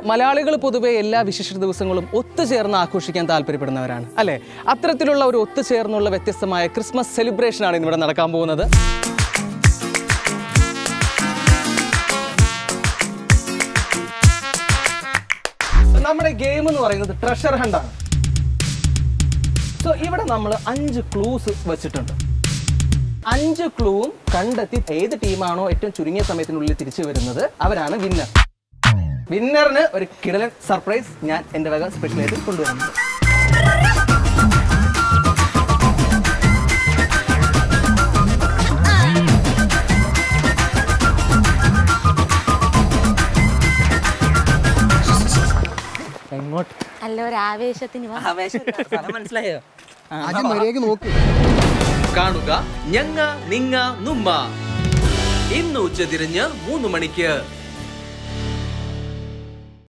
മലയാളികൾ പൊതുവെ എല്ലാ വിശേഷ ദിവസങ്ങളും ഒത്തുചേർന്ന് ആഘോഷിക്കാൻ താല്പര്യപ്പെടുന്നവരാണ് അല്ലേ അത്തരത്തിലുള്ള ഒരു ഒത്തുചേർന്നുള്ള വ്യത്യസ്തമായ ക്രിസ്മസ് സെലിബ്രേഷൻ ആണ് ഇന്നിവിടെ നടക്കാൻ പോകുന്നത് നമ്മുടെ ഗെയിം എന്ന് പറയുന്നത് ട്രഷർ ഹണ്ടാണ് സോ ഇവിടെ നമ്മൾ അഞ്ച് ക്ലൂസ് വെച്ചിട്ടുണ്ട് അഞ്ച് ക്ലൂവും കണ്ടെത്തി ഏത് ടീമാണോ ഏറ്റവും ചുരുങ്ങിയ സമയത്തിനുള്ളിൽ തിരിച്ചു വരുന്നത് അവരാണ് വിന്നർ വിന്നറിന് ഒരു കിടലൻ സർപ്രൈസ് ഞാൻ എൻ്റെ വക സ്പെഷ്യലായിട്ട് കൊണ്ടുവരുന്നത് എങ്ങോട്ട് അല്ല ഒരു ആവേശത്തിന് വാ മനസ്സിലായോ ആദ്യം മര്യാദക്ക് നോക്ക് കാണുക ഞങ്ങ നിങ്ങ നുമ്മ ഇന്ന് ഉച്ചതിരിഞ്ഞ് മൂന്ന് മണിക്ക്